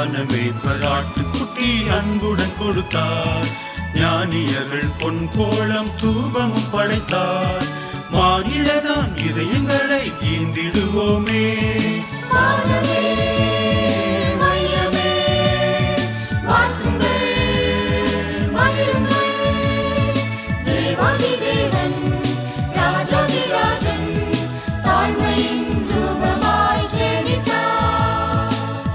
வானமே பராட்டு குட்டி அன்புடன் கொடுத்தார் ஞானியர்கள் பொன் கோலம் தூபமும் படைத்தார் மானிடனாம் இதயங்களை ஈந்திடுவோமே வானமே மையமே வாழ்த்துங்கள் மகிழுங்கள் தேவாதி தேவன் ராஜாதி ராஜன் தாழ்மையின் ரூபமாய் ஜெனித்தார்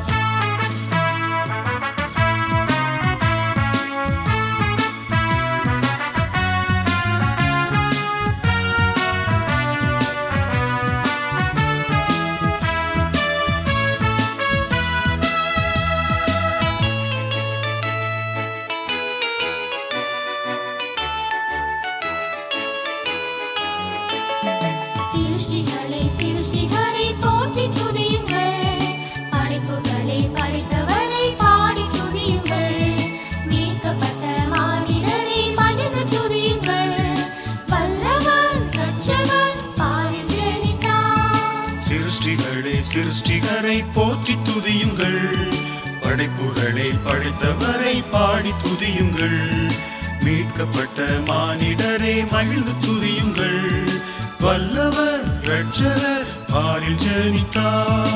சிருஷ்டிகளை சிருஷ்டிகளை போற்றி துதியுங்கள் படைப்புகளை படைத்தவரை பாடி துதியுங்கள் மீட்கப்பட்ட மானிடரை மனித துதியுங்கள் வல்லவன் ரட்சகன் பாரில் ஜெனித்தார் சிருஷ்டிகளே சிருஷ்டிகரை போற்றி துதியுங்கள் படைப்புகளை படைத்தவரை பாடி துதியுங்கள் மீட்கப்பட்ட மானிடரை மகிழ்ந்து துதியுங்கள் வல்லவர் ரட்சகர் பாரில் ஜனித்தார்